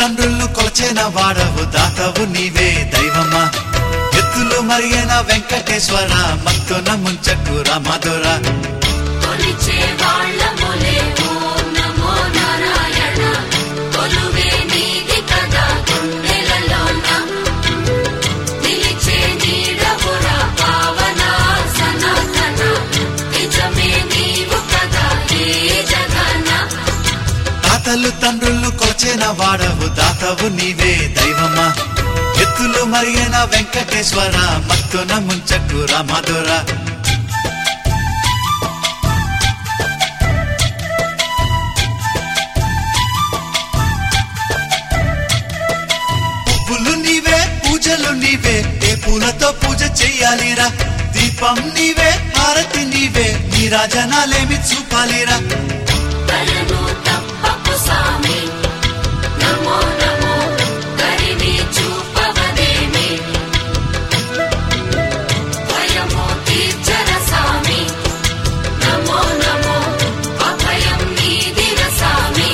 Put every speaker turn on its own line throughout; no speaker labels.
తండ్రులు కొలచిన వాడవు దాతవు నీవే దైవమా ఎత్తులు మరిగిన వెంకటేశ్వర మత్తున ముంచకు మధుర
కొలిచే వాళ్ళములే ఓం నమో నారాయణ కొలువే నీది కదా గుండెలలోన నిలిచే నీడవురా పావన సనాతన నిజమే నీవు కదా ఏ జగన
తాతలు తండ్రులు కొలచిన వాడవు దాతవు నీవే దైవమా ఎత్తులు మరిగిన వెంకటేశ్వర మత్తున ముంచకు మధుర పువ్వులు నీవే పూజలు నీవే ఏ పూలతో పూజ చెయ్యాలిరా దీపం నీవే హారతి నీవే నీ రాజనాలేమి చూపాలిరా
కలను తప్పకు సామి నమో నమో కరిని చూపవదేమి భయము తీర్చర సామి నమో నమో అభయం నీదిర సామి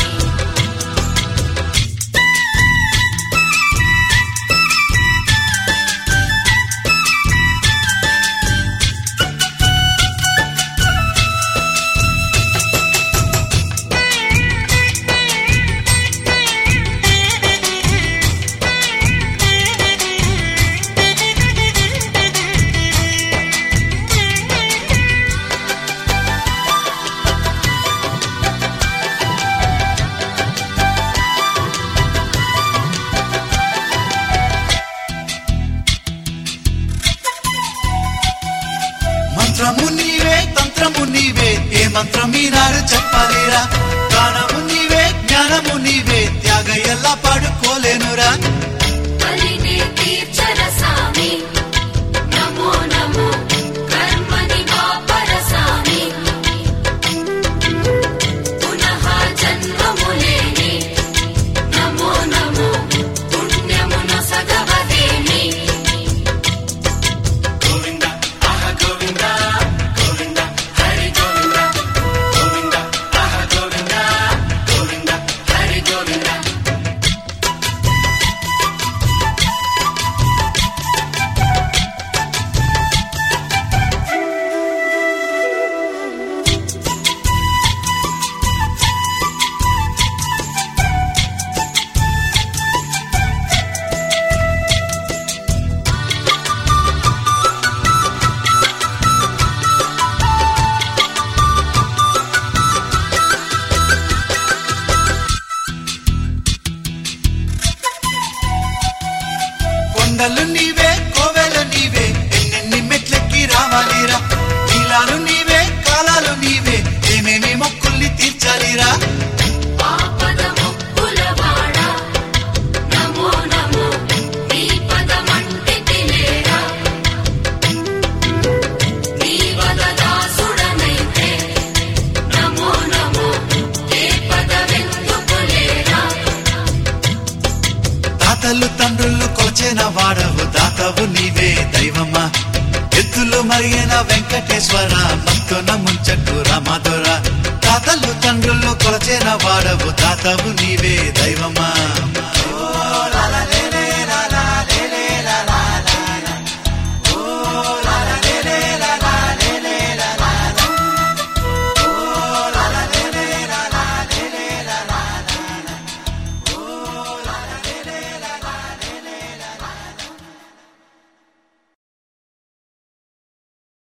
మంత్రము నీవే తంత్రము నీవే ఏ మంత్రం ఈనాడు చెప్పాలిరా గానము నీవే జ్ఞానము నీవే త్యాగ ఎలా పాడుకోలేనురా
కలిని తీర్చర సామి నమో నమో కర్మని వాపర సామి పునః జన్మములేని నమో నమో పుణ్యమున సగవదేమి గోవింద ఆహ గోవింద గోవింద హరి గోవింద గోవింద ఆహ గోవింద గోవింద హరి గోవింద
కొండలు నీవే కోవెలు నీవే ఎన్నెన్ని మెట్లెక్కి రావాలిరా నీలాలు నీవే కాలాలు నీవే ఏమేమి మొక్కుల్ని తీర్చాలిరా
ఆపద ముక్కులవాడ నమో నమో నీ పదమంటి తిలేరా నీ వదదాసుడనైతే నమో నమో ఏ పదవెందుకులేరా
తాతలు తండ్రులు కొలచిన వాడవు దాతవు నీవే దైవమా ఎత్తులు మరిగిన వెంకటేశ్వర మత్తున ముంచకు మధుర తాతలు తండ్రులు కొలచిన వాడవు దాతవు నీవే దైవమా ఓ లాలలే.